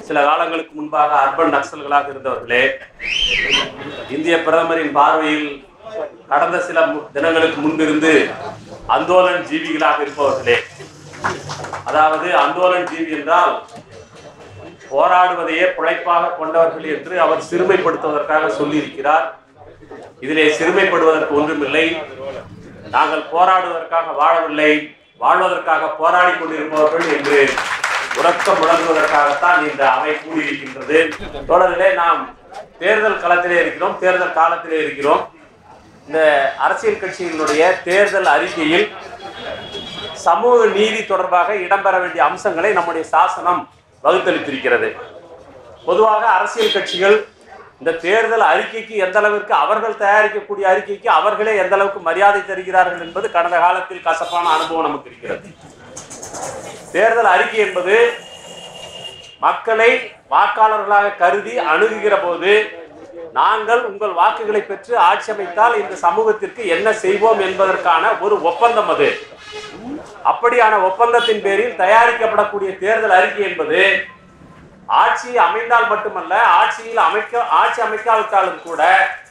சில காலங்களுக்கு முன்பாக அர்பன் நக்சல்களாக இருந்தவர்களே இந்திய பிரதமரின் பார்வையில் கடந்த சில மு- தினங்களுக்கு முன்பிருந்து அந்தோலன் ஜீவிகளாக இருப்பவர்களே அதாவது அந்தோலன் ஜீவி என்றால் போராடுவதையே பிழைப்பாக கொண்டவர்கள் என்று அவர் சிறுமைப்படுத்துவதற்காக சொல்லியிருக்கிறார் இதிலே சிறுமைப்படுவதற்கு ஒன்றுமில்லை நாங்கள் போராடுவதற்காக வாழவில்லை வாழ்வதற்காக போராடி கொண்டிருப்பவர்கள் என்று உறக்கம் முழங்குவதற்காகத்தான் இந்த அவை கூடியிருக்கின்றது தொடரிலே நாம் தேர்தல் களத்திலே இருக்கிறோம் தேர்தல் காலத்திலே இருக்கிறோம் இந்த அரசியல் கட்சிகளுடைய தேர்தல் அறிக்கையில் சமூக நீதி தொடர்பாக இடம்பெற வேண்டிய அம்சங்களை நம்முடைய சாசனம் வகுத்தளித்திருக்கிறது பொதுவாக அரசியல் கட்சிகள் இந்த தேர்தல் அறிக்கைக்கு எந்த அளவிற்கு அவர்கள் தயாரிக்கக்கூடிய அறிக்கைக்கு அவர்களே எந்த அளவுக்கு மரியாதை தருகிறார்கள் என்பது கடந்த காலத்தில் கசப்பான அனுபவம் நமக்கு இருக்கிறது தேர்தல் அறிக்கை என்பது மக்களை வாக்காளர்களாக கருதி அணுகுகிற போது நாங்கள் உங்கள் வாக்குகளை பெற்று ஆட்சி அமைத்தால் இந்த சமூகத்திற்கு என்ன செய்வோம் என்பதற்கான ஒரு ஒப்பந்தம் அது அப்படியான ஒப்பந்தத்தின் பேரில் தயாரிக்கப்படக்கூடிய தேர்தல் அறிக்கை என்பது ஆட்சி அமைந்தால் மட்டுமல்ல ஆட்சியில் அமைக்க ஆட்சி அமைக்காவிட்டாலும் கூட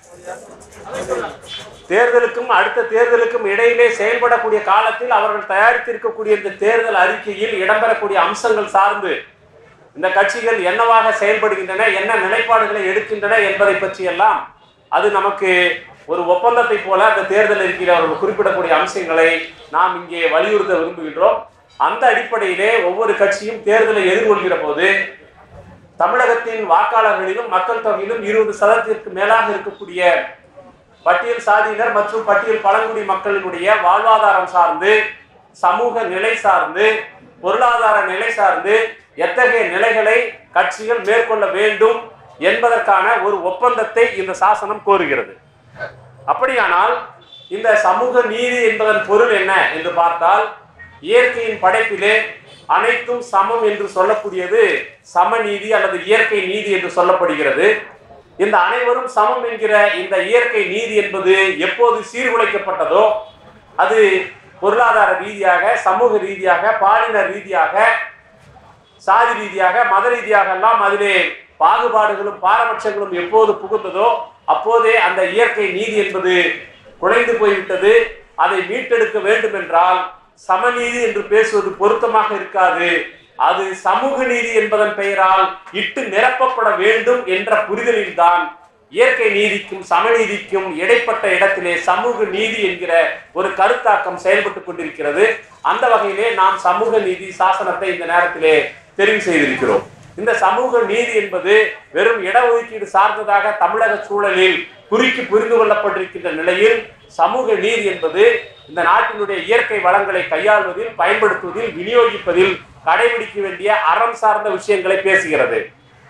தேர்தலுக்கும் அடுத்த தேர்தலுக்கும் இடையிலே செயல்படக்கூடிய காலத்தில் அவர்கள் தயாரித்திருக்கக்கூடிய இந்த தேர்தல் அறிக்கையில் இடம்பெறக்கூடிய அம்சங்கள் சார்ந்து இந்த கட்சிகள் என்னவாக செயல்படுகின்றன என்ன நிலைப்பாடுகளை எடுக்கின்றன என்பதை பற்றியெல்லாம் அது நமக்கு ஒரு ஒப்பந்தத்தை போல அந்த தேர்தல் அறிக்கையில் அவர்கள் குறிப்பிடக்கூடிய அம்சங்களை நாம் இங்கே வலியுறுத்த விரும்புகின்றோம் அந்த அடிப்படையிலே ஒவ்வொரு கட்சியும் தேர்தலை எதிர்கொள்கிற போது தமிழகத்தின் வாக்காளர்களிலும் மக்கள் தொகையிலும் இருபது சதவீதத்திற்கு மேலாக இருக்கக்கூடிய பட்டியல் சாதியினர் மற்றும் பட்டியல் பழங்குடி மக்களினுடைய வாழ்வாதாரம் சார்ந்து சமூக நிலை சார்ந்து பொருளாதார நிலை சார்ந்து எத்தகைய நிலைகளை கட்சிகள் மேற்கொள்ள வேண்டும் என்பதற்கான ஒரு ஒப்பந்தத்தை இந்த சாசனம் கோருகிறது அப்படியானால் இந்த சமூக நீதி என்பதன் பொருள் என்ன என்று பார்த்தால் இயற்கையின் படைப்பிலே அனைத்தும் சமம் என்று சொல்லக்கூடியது சமநீதி அல்லது இயற்கை நீதி என்று சொல்லப்படுகிறது இந்த அனைவரும் சமம் என்கிற இந்த இயற்கை நீதி என்பது எப்போது சீர்குலைக்கப்பட்டதோ அது பொருளாதார ரீதியாக சமூக ரீதியாக பாலின ரீதியாக சாதி ரீதியாக மத ரீதியாக எல்லாம் அதிலே பாகுபாடுகளும் பாரபட்சங்களும் எப்போது புகுந்ததோ அப்போதே அந்த இயற்கை நீதி என்பது குலைந்து போய்விட்டது அதை மீட்டெடுக்க வேண்டும் என்றால் சமநீதி என்று பேசுவது பொருத்தமாக இருக்காது அது சமூக நீதி என்பதன் பெயரால் இட்டு நிரப்பப்பட வேண்டும் என்ற புரிதலில்தான் இயற்கை நீதிக்கும் சமநீதிக்கும் இடைப்பட்ட இடத்திலே சமூக நீதி என்கிற ஒரு கருத்தாக்கம் செயல்பட்டு கொண்டிருக்கிறது அந்த வகையிலே நாம் சமூக நீதி சாசனத்தை இந்த நேரத்திலே தெரிவு செய்திருக்கிறோம் இந்த சமூக நீதி என்பது வெறும் இடஒதுக்கீடு சார்ந்ததாக தமிழக சூழலில் குறுக்கி புரிந்து கொள்ளப்பட்டிருக்கின்ற நிலையில் சமூக நீதி என்பது இந்த நாட்டினுடைய இயற்கை வளங்களை கையாள்வதில் பயன்படுத்துவதில் விநியோகிப்பதில் கடைபிடிக்க வேண்டிய அறம் சார்ந்த விஷயங்களை பேசுகிறது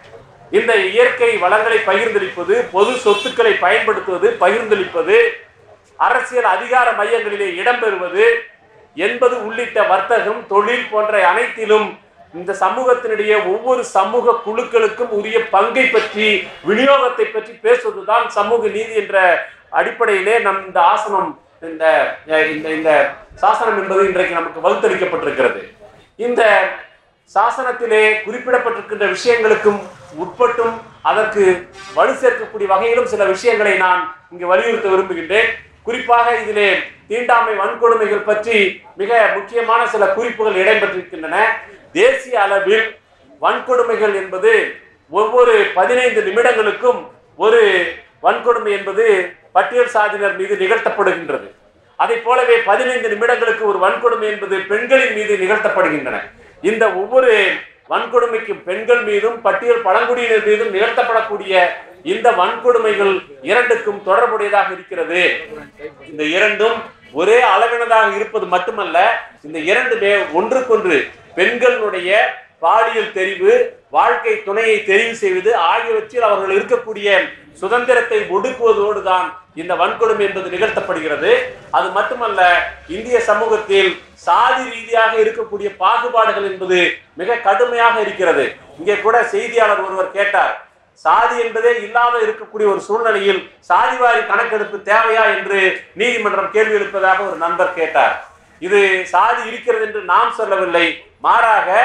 இந்த இயற்கை வளங்களை பகிர்ந்தளிப்பது பொது சொத்துக்களை பயன்படுத்துவது பகிர்ந்தளிப்பது அரசியல் அதிகார மையங்களிலே இடம்பெறுவது என்பது உள்ளிட்ட வர்த்தகம் தொழில் போன்ற அனைத்திலும் இந்த சமூகத்தினுடைய ஒவ்வொரு சமூக குழுக்களுக்கும் உரிய பங்கை பற்றி விநியோகத்தை பற்றி பேசுவதுதான் சமூக நீதி என்ற அடிப்படையிலே நம் இந்த ஆசனம் இந்த இந்த இந்த சாசனம் என்பது இன்றைக்கு நமக்கு வகுத்தளிக்கப்பட்டிருக்கிறது இந்த சாசனத்திலே குறிப்பிடப்பட்டிருக்கின்ற விஷயங்களுக்கும் உட்பட்டும் அதற்கு வலு சேர்க்கக்கூடிய வகையிலும் சில விஷயங்களை நான் இங்கு வலியுறுத்த விரும்புகின்றேன் குறிப்பாக இதிலே தீண்டாமை வன்கொடுமைகள் பற்றி மிக முக்கியமான சில குறிப்புகள் இடம்பெற்றிருக்கின்றன தேசிய அளவில் வன்கொடுமைகள் என்பது ஒவ்வொரு பதினைந்து நிமிடங்களுக்கும் ஒரு வன்கொடுமை என்பது பட்டியல் சாதியினர் மீது நிகழ்த்தப்படுகின்றது அதை போலவே பதினைந்து நிமிடங்களுக்கு ஒரு வன்கொடுமை என்பது பெண்களின் மீது நிகழ்த்தப்படுகின்றன இந்த ஒவ்வொரு வன்கொடுமைக்கும் பெண்கள் மீதும் பட்டியல் பழங்குடியினர் மீதும் நிகழ்த்தப்படக்கூடிய இந்த வன்கொடுமைகள் இரண்டுக்கும் தொடர்புடையதாக இருக்கிறது இந்த இரண்டும் ஒரே அளவினதாக இருப்பது மட்டுமல்ல இந்த இரண்டுமே ஒன்றுக்கொன்று பெண்களுடைய பாலியல் தெரிவு வாழ்க்கை துணையை தெரிவு செய்வது ஆகியவற்றில் அவர்கள் இருக்கக்கூடிய சுதந்திரத்தை ஒடுக்குவதோடு தான் இந்த வன்கொடுமை என்பது நிகழ்த்தப்படுகிறது அது மட்டுமல்ல இந்திய சமூகத்தில் சாதி ரீதியாக இருக்கக்கூடிய பாகுபாடுகள் என்பது மிக கடுமையாக இருக்கிறது இங்கே கூட செய்தியாளர் ஒருவர் கேட்டார் சாதி என்பதே இல்லாத இருக்கக்கூடிய ஒரு சூழ்நிலையில் சாதிவாரி கணக்கெடுப்பு தேவையா என்று நீதிமன்றம் கேள்வி எழுப்பதாக ஒரு நண்பர் கேட்டார் இது சாதி இருக்கிறது என்று நாம் சொல்லவில்லை மாறாக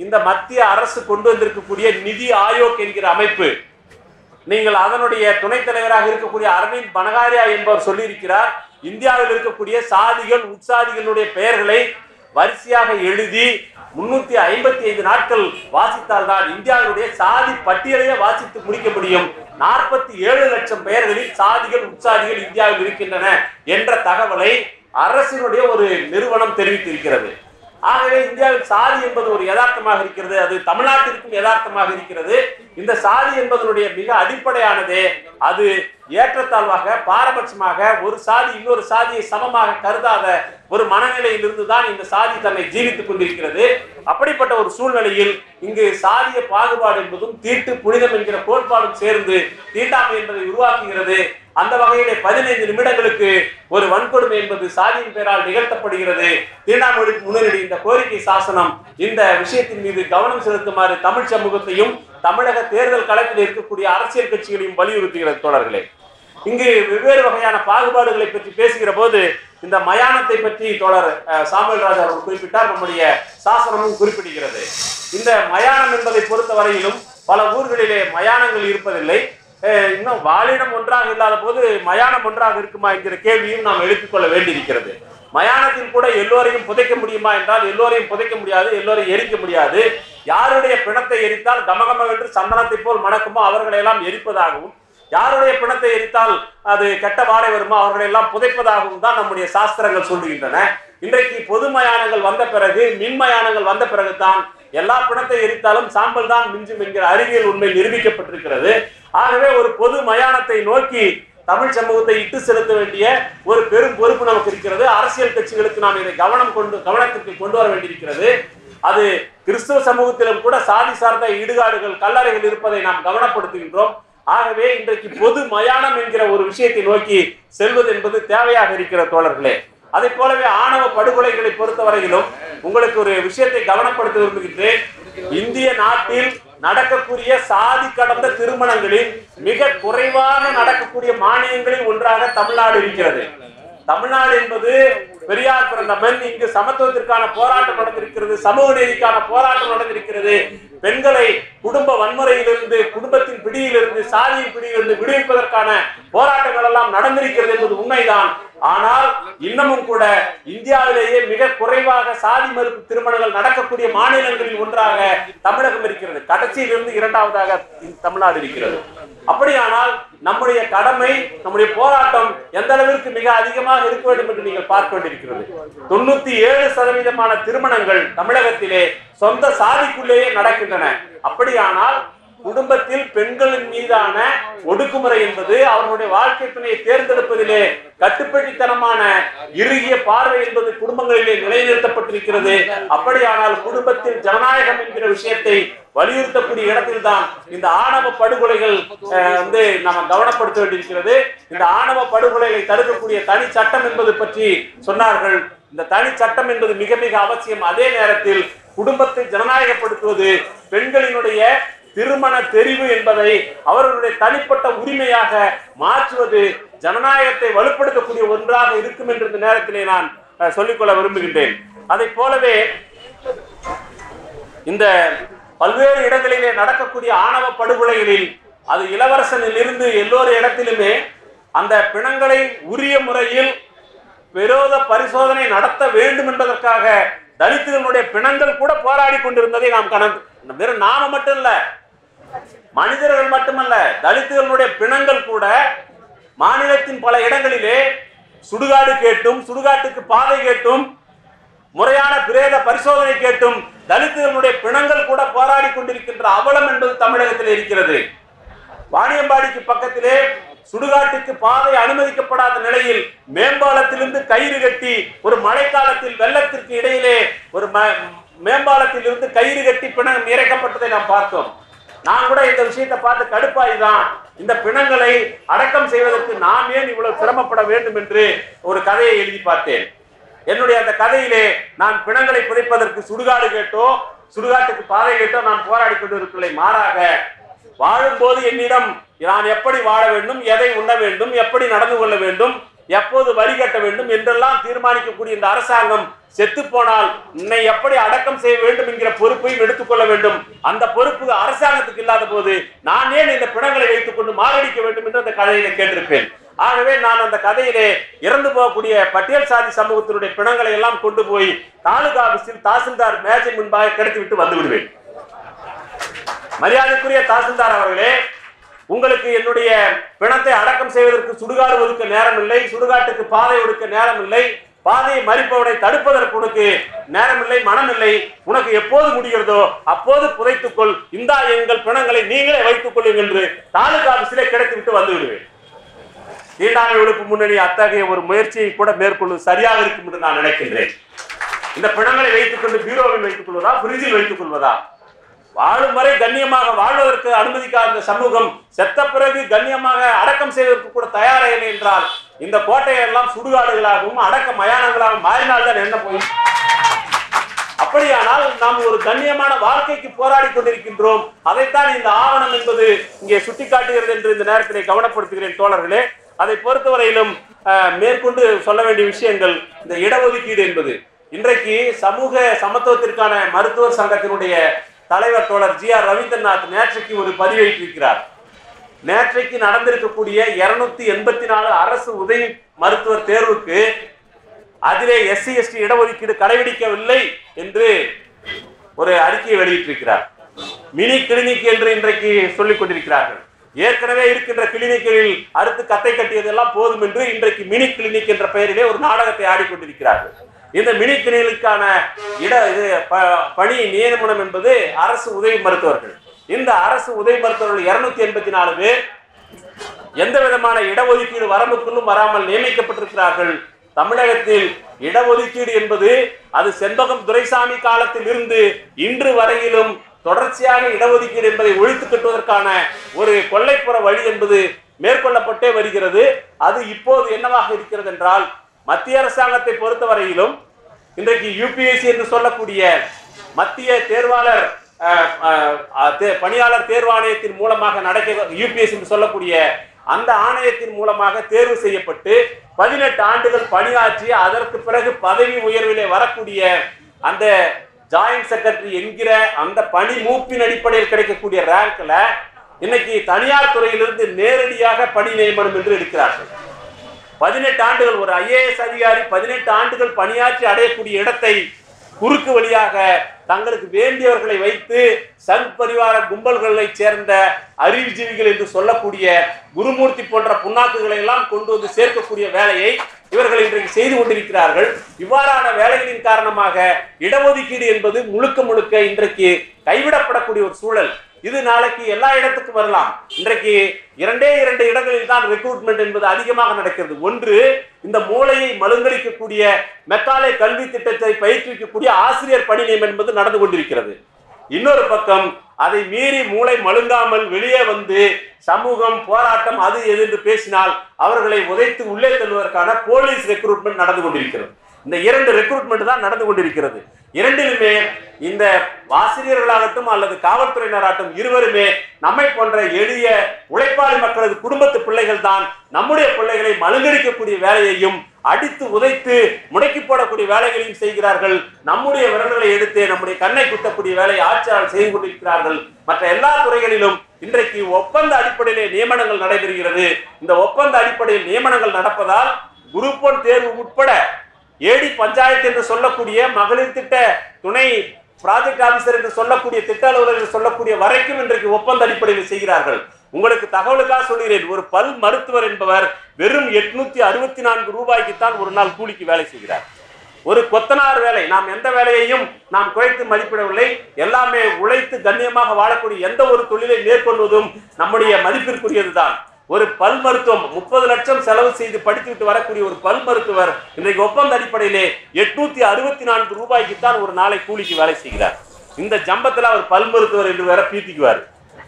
இந்த மத்திய அரசு கொண்டு வந்திருக்கக்கூடிய நிதி ஆயோக் என்கிற அமைப்பு நீங்கள் அதனுடைய துணைத் தலைவராக இருக்கக்கூடிய அரவிந்த் பனகாரியா என்பவர் சொல்லியிருக்கிறார் இந்தியாவில் இருக்கக்கூடிய சாதிகள் உட்சாதிகளுடைய பெயர்களை வரிசையாக எழுதி முன்னூத்தி ஐம்பத்தி ஐந்து நாட்கள் வாசித்தால்தான் இந்தியாவுடைய சாதி பட்டியலையே வாசித்து முடிக்க முடியும் நாற்பத்தி ஏழு லட்சம் பெயர்களில் சாதிகள் உட்சாதிகள் இந்தியாவில் இருக்கின்றன என்ற தகவலை அரசினுடைய ஒரு நிறுவனம் தெரிவித்திருக்கிறது ஆகவே இந்தியாவில் சாதி என்பது ஒரு யதார்த்தமாக இருக்கிறது அது தமிழ்நாட்டிற்கும் யதார்த்தமாக இருக்கிறது இந்த சாதி என்பதனுடைய மிக அடிப்படையானதே அது ஏற்றத்தாழ்வாக பாரபட்சமாக ஒரு சாதி இன்னொரு சாதியை சமமாக கருதாத ஒரு மனநிலையிலிருந்து தான் இந்த சாதி தன்னை ஜீவித்துக் கொண்டிருக்கிறது அப்படிப்பட்ட ஒரு சூழ்நிலையில் இங்கு சாதிய பாகுபாடு என்பதும் தீட்டு புனிதம் என்கிற கோட்பாடும் சேர்ந்து தீண்டாமை என்பதை உருவாக்குகிறது அந்த வகையிலே பதினைந்து நிமிடங்களுக்கு ஒரு வன்கொடுமை என்பது சாதியின் பெயரால் நிகழ்த்தப்படுகிறது தீண்டாமொழிக்கு முன்னிலை இந்த கோரிக்கை சாசனம் இந்த விஷயத்தின் மீது கவனம் செலுத்துமாறு தமிழ் சமூகத்தையும் தமிழக தேர்தல் களத்தில் இருக்கக்கூடிய அரசியல் கட்சிகளையும் வலியுறுத்துகிறது தோழர்களே இங்கு வெவ்வேறு வகையான பாகுபாடுகளை பற்றி பேசுகிற போது இந்த மயானத்தை பற்றி தோழர் அஹ், சாமுவேல் ராஜ் அவர்கள் குறிப்பிட்டார் நம்முடைய சாசனமும் குறிப்பிடுகிறது இந்த மயானம் என்பதை பொறுத்த வரையிலும் பல ஊர்களிலே மயானங்கள் இருப்பதில்லை அஹ், இன்னும் வாழிடம் ஒன்றாக இல்லாத போது மயானம் ஒன்றாக இருக்குமா என்கிற கேள்வியும் நாம் எழுப்பிக் கொள்ள வேண்டியிருக்கிறது மயானத்தில் கூட எல்லோரையும் புதைக்க முடியுமா என்றால் எல்லோரையும் புதைக்க முடியாது எல்லோரையும் எரிக்க முடியாது யாருடைய பிணத்தை எரித்தால் கமகமவென்று சந்தனத்தை போல் மணக்குமோ அவர்களை எல்லாம் எரிப்பதாகவும் யாருடைய பிணத்தை எரித்தால் அது கெட்ட வாடை வருமோ அவர்களை எல்லாம் புதைப்பதாகவும் தான் நம்முடைய சாஸ்திரங்கள் சொல்லுகின்றன இன்றைக்கு பொது மயானங்கள் வந்த பிறகு மின் மயானங்கள் வந்த பிறகுதான் எல்லா பிணத்தை எரித்தாலும் சாம்பல் தான் மிஞ்சும் என்கிற அறிவியல் உண்மை நிரூபிக்கப்பட்டிருக்கிறது ஆகவே ஒரு பொது மயானத்தை நோக்கி தமிழ் சமூகத்தை இட்டு செலுத்த வேண்டிய ஒரு பெரும் பொறுப்பு நமக்கு இருக்கிறது அரசியல் கட்சிகளுக்கு நாம் இதை கவனம் கொண்டு கவனத்திற்கு கொண்டு வர வேண்டியிருக்கிறது அது கிறிஸ்துவ சமூகத்திலும் கூட சாதி சார்ந்த இடுகாடுகள் கல்லறைகள் இருப்பதை நாம் கவனப்படுத்துகின்றோம் ஆகவே இன்றைக்கு பொது மயானம் என்கிற ஒரு விஷயத்தை நோக்கி செல்வது என்பது தேவையாக இருக்கிற தோழர்களே அதை போலவே ஆணவ படுகொலைகளை பொறுத்தவரையிலும் உங்களுக்கு ஒரு விஷயத்தை கவனப்படுத்த விரும்புகின்றேன் இந்திய நாட்டில் நடக்கக்கூடிய சாதி கடந்த திருமணங்களில் மிக குறைவாக நடக்கக்கூடிய மானியங்களில் ஒன்றாக தமிழ்நாடு இருக்கிறது தமிழ்நாடு என்பது பெரியார் பிறந்த மண் இங்கு சமத்துவத்திற்கான போராட்டம் நடந்திருக்கிறது சமூக நீதிக்கான போராட்டம் நடந்திருக்கிறது பெண்களை குடும்ப வன்முறையிலிருந்து குடும்பத்தின் பிடியிலிருந்து சாதியின் பிடியிலிருந்து விடுவிப்பதற்கான போராட்டங்கள் எல்லாம் நடந்திருக்கிறது என்பது உண்மைதான் ஆனால் இன்னமும் கூட இந்தியாவிலேயே மிக குறைவாக சாதி மறுப்பு திருமணங்கள் நடக்கக்கூடிய மாநிலங்களில் ஒன்றாக தமிழகம் இருக்கிறது கடைசியிலிருந்து இரண்டாவதாக இந்த தமிழ்நாடு இருக்கிறது அப்படியானால் நம்முடைய கடமை நம்முடைய போராட்டம் எந்த அளவிற்கு மிக அதிகமாக இருக்க வேண்டும் என்று நீங்கள் பார்க்க வேண்டியிருக்கிறது தொண்ணூத்தி ஏழு சதவீதமான திருமணங்கள் தமிழகத்திலே சொந்த சாதிக்குள்ளேயே நடக்கின்றன அப்படியானால் குடும்பத்தில் பெண்களின் மீதான ஒடுக்குமுறை என்பது அவர்களுடைய வாழ்க்கை துணையை தேர்ந்தெடுப்பதிலே கட்டுப்பட்டித்தனமான இறுகிய பார்வை என்பது குடும்பங்களிலே நிலைநிறுத்தப்பட்டிருக்கிறது அப்படியானால் குடும்பத்தில் ஜனநாயகம் என்கிற விஷயத்தை வலியுறுத்தக்கூடிய இடத்தில்தான் இந்த ஆணவ படுகொலைகள் அஹ், வந்து நம்ம கவனப்படுத்த வேண்டியிருக்கிறது இந்த ஆணவ படுகொலைகளை தடுக்கக்கூடிய தனி சட்டம் என்பது பற்றி சொன்னார்கள் இந்த தனி சட்டம் என்பது மிக மிக அவசியம் அதே நேரத்தில் குடும்பத்தை ஜனநாயகப்படுத்துவது பெண்களினுடைய திருமண தெரிவு என்பதை அவர்களுடைய தனிப்பட்ட உரிமையாக மாற்றுவது ஜனநாயகத்தை வலுப்படுத்தக்கூடிய ஒன்றாக இருக்கும் என்ற இந்த நேரத்திலே நான் அஹ், சொல்லிக்கொள்ள விரும்புகின்றேன் அதை போலவே இந்த பல்வேறு இடங்களிலே நடக்கக்கூடிய ஆணவ படுகொலைகளில் அது இளவரசனில் இருந்து எல்லோரு இடத்திலுமே அந்த பிணங்களை உரிய முறையில் விரோத பரிசோதனை நடத்த வேண்டும் என்பதற்காக தலித்துகளுடைய பிணங்கள் கூட போராடி கொண்டிருந்ததை நாம் கணக்கு வெறும் நாம மட்டும் இல்ல மனிதர்கள் மட்டுமல்ல தலித்துகளுடைய பிணங்கள் கூட மாநிலத்தின் பல இடங்களிலே சுடுகாடு கேட்டும் சுடுகாட்டுக்கு பாதை கேட்டும் முறையான பிரேத பரிசோதனை கேட்டும் தலித்துகளுடைய பிணங்கள் கூட போராடி கொண்டிருக்கின்ற அவலம் என்பது தமிழகத்தில் இருக்கிறது வாணியம்பாடிக்கு பக்கத்திலே சுடுகாட்டுக்கு பாதை அனுமதிக்கப்படாத நிலையில் மேம்பாலத்திலிருந்து கயிறு கட்டி ஒரு மழைக்காலத்தில் வெள்ளத்திற்கு இடையிலே ஒரு ம- மேம்பாலத்தில் இருந்து கயிறு கட்டி பிணம் இறக்கப்பட்டதை நாம் பார்த்தோம் நான் கூட இந்த விஷயத்தை பார்த்து கடுப்பாய் தான் இந்த பிணங்களை அடக்கம் செய்வதற்கு நாம் ஏன் இவ்வளவு சிரமப்பட வேண்டும் என்று ஒரு கதையை எழுதி பார்த்தேன் என்னுடைய அந்த கதையிலே நான் பிணங்களை புதைப்பதற்கு சுடுகாடு கேட்டோ சுடுகாட்டுக்கு பாதை கேட்டோ நான் போராடி கொண்டிருக்கவில்லை மாறாக வாழும்போது என்னிடம் நான் எப்படி வாழ வேண்டும் எதை உண்ண வேண்டும் எப்படி நடந்து கொள்ள வேண்டும் எப்போது வரி கட்ட வேண்டும் என்றெல்லாம் தீர்மானிக்கக்கூடிய இந்த அரசாங்கம் செத்து போனால் உன்னை எப்படி அடக்கம் செய்ய வேண்டும் என்கிற பொறுப்பையும் எடுத்துக்கொள்ள வேண்டும் அந்த பொறுப்பு அரசாங்கத்துக்கு இல்லாத போது நான் ஏன் இந்த பிணங்களை வைத்துக் கொண்டு மாரடிக்க வேண்டும் என்று அந்த கதையில கேட்டிருப்பேன் ஆகவே நான் அந்த கதையிலே இறந்து போகக்கூடிய பட்டியல் சாதி சமூகத்தினுடைய பிணங்களை எல்லாம் கொண்டு போய் தாலுகா ஆபீஸில் தாசில்தார் மேஜை முன்பாக கிடைத்துவிட்டு வந்து விடுவேன் மரியாதைக்குரிய தாசில்தார் அவர்களே உங்களுக்கு என்னுடைய பிணத்தை அடக்கம் செய்வதற்கு சுடுகாடு ஒதுக்க நேரம் இல்லை சுடுகாட்டுக்கு பாதை ஒதுக்க நேரம் இல்லை பாதையை மறிப்பவனை தடுப்பதற்கு உனக்கு நேரமில்லை மனமில்லை உனக்கு எப்போது முடிகிறதோ அப்போது புதைத்துக்கொள் இந்தா எங்கள் பிணங்களை நீங்களே வைத்துக் கொள்ளுங்கள் என்று தாலுகா ஆபீஸிலே கிடைத்துவிட்டு வந்து விடுவேன் தீண்டாமை ஒழிப்பு முன்னணி அத்தகைய ஒரு முயற்சியை கூட மேற்கொள்வது சரியாக இருக்கும் என்று நான் நினைக்கின்றேன் இந்த பிணங்களை வைத்துக் கொண்டு பீரோவில் வைத்துக் கொள்வதா பிரிட்ஜில் வைத்துக் கொள்வதா வாழும் வரை கண்ணியமாக வாழ்வதற்கு அனுமதிக்காத இந்த சமூகம் செத்த பிறகு கண்ணியமாக அடக்கம் செய்வதற்கு கூட தயாராக இல்லை என்றால் இந்த கோட்டையை எல்லாம் சுடுகாடுகளாகவும் அடக்க மயானங்களாகவும் மாறினால்தான் என்ன போய் அப்படியானால் நாம் ஒரு கண்ணியமான வாழ்க்கைக்கு போராடி கொண்டிருக்கின்றோம் அதைத்தான் இந்த ஆவணம் என்பது இங்கே சுட்டிக்காட்டுகிறது என்று இந்த நேரத்திலே கவனப்படுத்துகிறேன் தோழர்களே அதை பொறுத்தவரையிலும் அஹ், மேற்கொண்டு சொல்ல வேண்டிய விஷயங்கள் இந்த இடஒதுக்கீடு என்பது இன்றைக்கு சமூக சமத்துவத்திற்கான மருத்துவர் சங்கத்தினுடைய தலைவர் தோழர் ஜி ஆர் ரவீந்திரநாத் நேற்றைக்கு ஒரு பதிவேற்றிருக்கிறார் நேற்றைக்கு நடந்திருக்கக்கூடிய இருநூத்தி எண்பத்தி நாலு அரசு உதவி மருத்துவர் தேர்வுக்கு அதிலே எஸ்சி எஸ்டி இடஒதுக்கீடு கடைபிடிக்கவில்லை என்று ஒரு அறிக்கையை வெளியிட்டிருக்கிறார் மினி கிளினிக் என்று இன்றைக்கு சொல்லிக் கொண்டிருக்கிறார்கள் ஏற்கனவே இருக்கின்ற கிளினிக்கில் அடுத்து கத்தை கட்டியதெல்லாம் போதும் என்று இன்றைக்கு மினி கிளினிக் என்ற பெயரிலே ஒரு நாடகத்தை ஆடிக்கொண்டிருக்கிறார்கள் இந்த மினி கிளினிக்கான இட இது ப- பணி நியமனம் என்பது அரசு உதவி மருத்துவர்கள் இந்த அரசு உதவி மருத்துவர்கள் இருநூத்தி எண்பத்தி நாலு பேர் எந்த விதமான இடஒதுக்கீடு வரம்புக்குள்ளும் வராமல் நியமிக்கப்பட்டிருக்கிறார்கள் தமிழகத்தில் இடஒதுக்கீடு என்பது அது செண்பகம் துரைசாமி காலத்தில் இருந்து இன்று வரையிலும் தொடர்ச்சியாக இடஒதுக்கீடு என்பதை ஒழித்து கட்டுவதற்கான ஒரு கொள்ளைப்புற வழி என்பது மேற்கொள்ளப்பட்டே வருகிறது அது இப்போது என்னவாக இருக்கிறது என்றால் மத்திய அரசாங்கத்தை பொறுத்தவரையிலும் இன்றைக்கு யூபிஎஸ்சி என்று சொல்லக்கூடிய மத்திய தேர்வாளர் அஹ், அஹ், அஹ், தே- பணியாளர் தேர்வாணையத்தின் மூலமாக நடக்க யூபிஎஸ் என்று சொல்லக்கூடிய அந்த ஆணையத்தின் மூலமாக தேர்வு செய்யப்பட்டு பதினெட்டு ஆண்டுகள் பணியாற்றி அதற்கு பிறகு பதவி உயர்விலே வரக்கூடிய அந்த ஜாயிண்ட் செக்ரட்டரி என்கிற அந்த பணி மூப்பின் அடிப்படையில் கிடைக்கக்கூடிய ரேங்க்ல இன்னைக்கு தனியார் துறையிலிருந்து நேரடியாக பணி நியமனம் என்று எடுக்கிறார்கள் பதினெட்டு ஆண்டுகள் ஒரு ஐஏஎஸ் அதிகாரி பதினெட்டு ஆண்டுகள் பணியாற்றி அடையக்கூடிய இடத்தை குறுக்கு வழியாக தங்களுக்கு வேண்டியவர்களை வைத்து சங் பரிவார கும்பல்களை சேர்ந்த அறிவுஜீவிகள் என்று சொல்லக்கூடிய குருமூர்த்தி போன்ற புண்ணாக்குகளை எல்லாம் கொண்டு வந்து சேர்க்கக்கூடிய வேலையை இவர்கள் இன்றைக்கு செய்து கொண்டிருக்கிறார்கள் இவ்வாறான வேலைகளின் காரணமாக இடஒதுக்கீடு என்பது முழுக்க முழுக்க இன்றைக்கு கைவிடப்படக்கூடிய ஒரு சூழல் இது நாளைக்கு எல்லா இடத்துக்கும் வரலாம் இன்றைக்கு இரண்டே இரண்டு இடங்களில் தான் ரெக்ரூட்மெண்ட் என்பது அதிகமாக நடக்கிறது ஒன்று இந்த மூளையை மழுங்கடிக்கக்கூடிய மெக்காலே கல்வி திட்டத்தை பயிற்றுவிக்கக்கூடிய ஆசிரியர் பணி நியமனம் என்பது நடந்து கொண்டிருக்கிறது இன்னொரு பக்கம் அதை மீறி மூளை மழுங்காமல் வெளியே வந்து சமூகம் போராட்டம் அது எது என்று பேசினால் அவர்களை உதைத்து உள்ளே தள்ளுவதற்கான போலீஸ் ரெக்ரூட்மெண்ட் நடந்து கொண்டிருக்கிறது இந்த இரண்டு ரெக்ரூட்மெண்ட் தான் நடந்து கொண்டிருக்கிறது இரண்டிலுமே இந்த ஆசிரியர்களாகட்டும் அல்லது காவல்துறையினராகட்டும் இருவருமே நம்மை போன்ற எளிய உழைப்பாளி மக்களது குடும்பத்து பிள்ளைகள் தான் நம்முடைய பிள்ளைகளை மழுங்கடிக்கக்கூடிய வேலையையும் அடித்து உதைத்து முடக்கி போடக்கூடிய வேலைகளையும் செய்கிறார்கள் நம்முடைய விரல்களை எடுத்து நம்முடைய கண்ணை குத்தக்கூடிய வேலையை ஆட்சியாளர் செய்து கொண்டிருக்கிறார்கள் மற்ற எல்லா துறைகளிலும் இன்றைக்கு ஒப்பந்த அடிப்படையிலே நியமனங்கள் நடைபெறுகிறது இந்த ஒப்பந்த அடிப்படையில் நியமனங்கள் நடப்பதால் குரூப் ஒன் தேர்வு உட்பட ஏடி பஞ்சாயத்து என்று சொல்லக்கூடிய மகளிர் திட்ட துணை ப்ராஜெக்ட் ஆபீசர் என்று சொல்லக்கூடிய திட்ட அலுவலர் என்று சொல்லக்கூடிய வரைக்கும் இன்றைக்கு ஒப்பந்த அடிப்படையில் செய்கிறார்கள் உங்களுக்கு தகவலுக்காக சொல்கிறேன் ஒரு பல் மருத்துவர் என்பவர் வெறும் எட்நூத்தி அறுபத்தி நான்கு ரூபாய்க்குத்தான் ஒரு நாள் கூலிக்கு வேலை செய்கிறார் ஒரு கொத்தனார் வேலை நாம் எந்த வேலையையும் நாம் குறைத்து மதிப்பிடவில்லை எல்லாமே உழைத்து கண்ணியமாக வாழக்கூடிய எந்த ஒரு தொழிலை மேற்கொள்வதும் நம்முடைய மதிப்பிற்குரியதுதான் ஒரு பல் மருத்துவம் முப்பது லட்சம் செலவு செய்து படித்துவிட்டு வரக்கூடிய ஒரு பல் மருத்துவர் இன்றைக்கு ஒப்பந்த அடிப்படையிலே எட்நூத்தி அறுபத்தி நான்கு ரூபாய்க்கு தான் ஒரு நாளை கூலிக்கு வேலை செய்கிறார் இந்த ஜம்பத்துல அவர் பல் மருத்துவர் என்று வேற பீத்திக்குவார்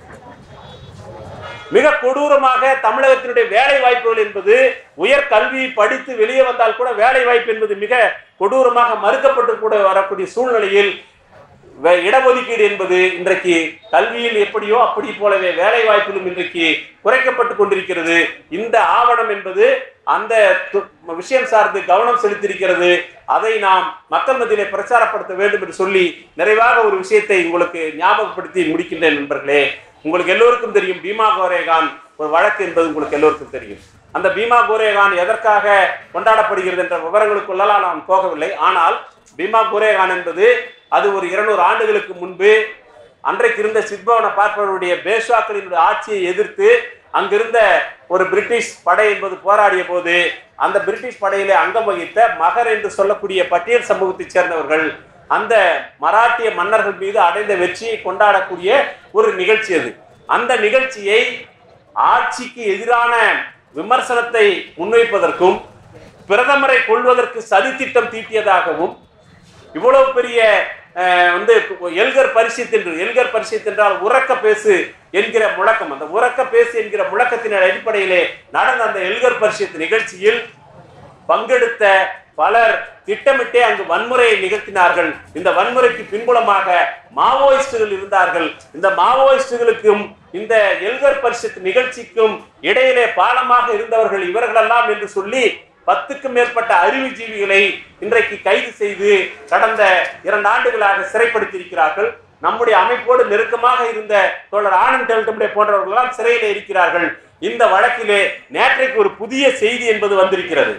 மிக கொடூரமாக தமிழகத்தினுடைய வேலை வாய்ப்புகள் என்பது உயர் கல்வி படித்து வெளியே வந்தால் கூட வேலை வாய்ப்பு என்பது மிக கொடூரமாக மறுக்கப்பட்டு கூட வரக்கூடிய சூழ்நிலையில் வே- இடஒதுக்கீடு என்பது இன்றைக்கு கல்வியில் எப்படியோ அப்படி போலவே வேலை வாய்ப்பிலும் இன்றைக்கு குறைக்கப்பட்டு கொண்டிருக்கிறது இந்த ஆவணம் என்பது அந்த து- விஷயம் சார்ந்து கவனம் செலுத்தியிருக்கிறது அதை நாம் மக்கள் மத்தியிலே பிரச்சாரப்படுத்த வேண்டும் என்று சொல்லி நிறைவாக ஒரு விஷயத்தை உங்களுக்கு ஞாபகப்படுத்தி முடிக்கின்றேன் நண்பர்களே உங்களுக்கு எல்லோருக்கும் தெரியும் பீமா கோரேகான் ஒரு வழக்கு என்பது உங்களுக்கு எல்லோருக்கும் தெரியும் அந்த பீமா கோரேகான் எதற்காக கொண்டாடப்படுகிறது என்ற விவரங்களுக்குள்ளலாம் நான் போகவில்லை ஆனால் பீமா கோரேகான் என்பது அது ஒரு இருநூறு ஆண்டுகளுக்கு முன்பு அன்றைக்கு இருந்த சித்பவன பார்ப்பவருடைய பேஷ்வாக்களினுடைய ஆட்சியை எதிர்த்து அங்கிருந்த ஒரு பிரிட்டிஷ் படை என்பது போராடிய போது அந்த பிரிட்டிஷ் படையிலே அங்கம் வகித்த மகர் என்று சொல்லக்கூடிய பட்டியல் சமூகத்தைச் சேர்ந்தவர்கள் அந்த மராட்டிய மன்னர்கள் மீது அடைந்த வெற்றியை கொண்டாடக்கூடிய ஒரு நிகழ்ச்சி அது அந்த நிகழ்ச்சியை ஆட்சிக்கு எதிரான விமர்சனத்தை முன்வைப்பதற்கும் பிரதமரை கொள்வதற்கு சதித்திட்டம் தீட்டியதாகவும் இவ்வளவு பெரிய அஹ், வந்து எல்கர் பரிசித் என்று எல்கர் பரிசித் என்றால் உறக்க பேசு என்கிற முழக்கம் அந்த உறக்க பேசு என்கிற முழக்கத்தின் அடிப்படையிலே நடந்த அந்த எல்கர் பரிசித் நிகழ்ச்சியில் பங்கெடுத்த பலர் திட்டமிட்டே அங்கு வன்முறையை நிகழ்த்தினார்கள் இந்த வன்முறைக்கு பின்புலமாக மாவோயிஸ்டுகள் இருந்தார்கள் இந்த மாவோயிஸ்டுகளுக்கும் இந்த எல்கர் பரிஷத் நிகழ்ச்சிக்கும் இடையிலே பாலமாக இருந்தவர்கள் இவர்களெல்லாம் என்று சொல்லி பத்துக்கும் மேற்பட்ட அறிவுஜீவிகளை இன்றைக்கு கைது செய்து கடந்த இரண்டு ஆண்டுகளாக சிறைப்படுத்தியிருக்கிறார்கள் நம்முடைய அமைப்போடு நெருக்கமாக இருந்த தோழர் ஆனந்த் டெல்டமுடைய போன்றவர்கள் எல்லாம் சிறையில் இருக்கிறார்கள் இந்த வழக்கிலே நேற்றைக்கு ஒரு புதிய செய்தி என்பது வந்திருக்கிறது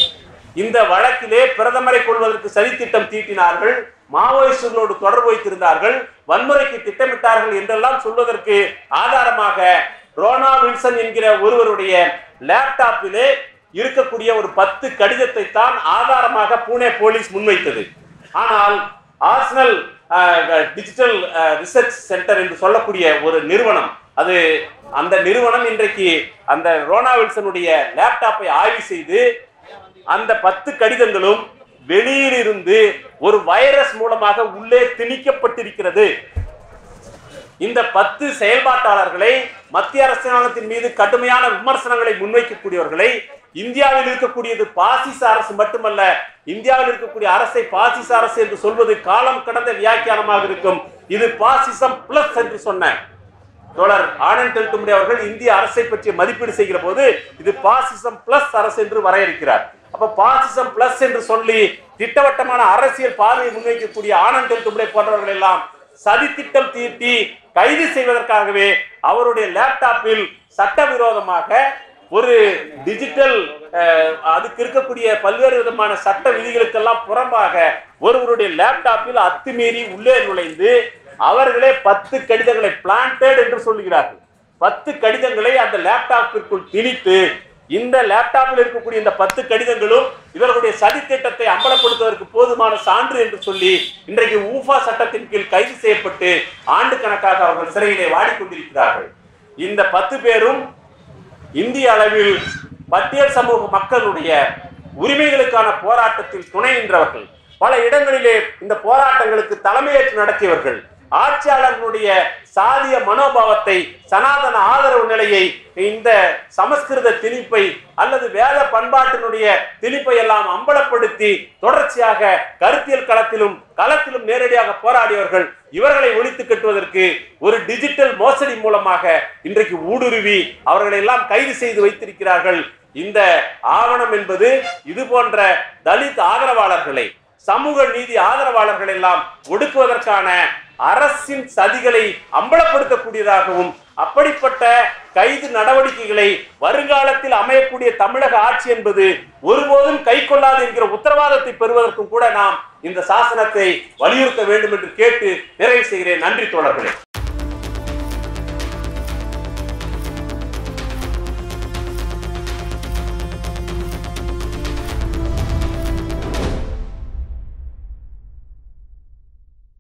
இந்த வழக்கிலே பிரதமரை கொள்வதற்கு சதித்திட்டம் தீட்டினார்கள் மாவோயிஸ்டுகளோடு தொடர்பு வைத்திருந்தார்கள் வன்முறைக்கு திட்டமிட்டார்கள் என்றெல்லாம் சொல்வதற்கு ஆதாரமாக ரோனா வில்சன் என்கிற ஒருவருடைய லேப்டாப்பிலே இருக்கக்கூடிய ஒரு பத்து கடிதத்தை தான் ஆதாரமாக பூனே போலீஸ் முன்வைத்தது ஆனால் ஆர்சனல் டிஜிட்டல் ரிசர்ச் சென்டர் என்று சொல்லக்கூடிய ஒரு நிறுவனம் அது அந்த நிறுவனம் இன்றைக்கு அந்த ரோனா வில்சனுடைய லேப்டாப்பை ஆய்வு செய்து அந்த பத்து கடிதங்களும் வெளியிலிருந்து ஒரு வைரஸ் மூலமாக உள்ளே திணிக்கப்பட்டிருக்கிறது இந்த பத்து செயல்பாட்டாளர்களை மத்திய அரசாங்கத்தின் மீது கடுமையான விமர்சனங்களை முன்வைக்கக்கூடியவர்களை இந்தியாவில் இருக்கக்கூடியது பாசிச அரசு மட்டுமல்ல இந்தியாவில் இருக்கக்கூடிய அரசை பாசிச அரசு என்று சொல்வது காலம் கடந்த வியாக்கியானமாக இருக்கும் இது பாசிசம் பிளஸ் என்று சொன்ன தோழர் ஆனந்த் டெல்டுமுடி அவர்கள் இந்திய அரசை பற்றி மதிப்பீடு செய்கிற போது இது பாசிசம் பிளஸ் அரசு என்று வரையறுக்கிறார் அப்ப பாசிசம் பிளஸ் என்று சொல்லி திட்டவட்டமான அரசியல் பார்வையை முன்வைக்கக்கூடிய ஆனந்த் டெல்டுமுடி போன்றவர்கள் எல்லாம் சதித்திட்டம் தீட்டி கைது செய்வதற்காகவே அவருடைய லேப்டாப்பில் சட்டவிரோதமாக ஒரு டிஜிட்டல் அஹ், அதுக்கு இருக்கக்கூடிய பல்வேறு விதமான சட்ட விதிகளுக்கெல்லாம் புறம்பாக ஒருவருடைய லேப்டாப்பில் அத்துமீறி உள்ளே நுழைந்து அவர்களே பத்து கடிதங்களை பிளான்டட் என்று சொல்லுகிறார்கள் பத்து கடிதங்களை அந்த லேப்டாப்பிற்குள் திணித்து இந்த லேப்டாப்பில் இருக்கக்கூடிய இந்த பத்து கடிதங்களும் இவர்களுடைய சதி திட்டத்தை அம்பலப்படுத்துவதற்கு போதுமான சான்று என்று சொல்லி இன்றைக்கு ஊஃபா சட்டத்தின் கீழ் கைது செய்யப்பட்டு ஆண்டு கணக்காக அவர்கள் சிறையிலே வாடிக்கொண்டிருக்கிறார்கள் இந்த பத்து பேரும் இந்திய அளவில் பட்டியல் சமூக மக்களுடைய உரிமைகளுக்கான போராட்டத்தில் துணை நின்றவர்கள் பல இடங்களிலே இந்த போராட்டங்களுக்கு தலைமையேற்று நடத்தியவர்கள் ஆட்சியாளர்களுடைய சாதிய மனோபாவத்தை சனாதன ஆதரவு நிலையை இந்த சமஸ்கிருத திணிப்பை அல்லது வேத பண்பாட்டினுடைய திணிப்பை எல்லாம் அம்பலப்படுத்தி தொடர்ச்சியாக கருத்தியல் களத்திலும் களத்திலும் நேரடியாக போராடியவர்கள் இவர்களை ஒழித்து கட்டுவதற்கு ஒரு டிஜிட்டல் மோசடி மூலமாக இன்றைக்கு ஊடுருவி அவர்களை எல்லாம் கைது செய்து வைத்திருக்கிறார்கள் இந்த ஆவணம் என்பது இது போன்ற தலித் ஆதரவாளர்களை சமூக நீதி ஆதரவாளர்கள் எல்லாம் ஒடுக்குவதற்கான அரசின் சதிகளை அம்பலப்படுத்தக்கூடியதாகவும் அப்படிப்பட்ட கைது நடவடிக்கைகளை வருங்காலத்தில் அமையக்கூடிய தமிழக ஆட்சி என்பது ஒருபோதும் கை கொள்ளாது என்கிற உத்தரவாதத்தை பெறுவதற்கும் கூட நாம் இந்த சாசனத்தை வலியுறுத்த வேண்டும் என்று கேட்டு நிறைவு செய்கிறேன் நன்றி தோழர்களே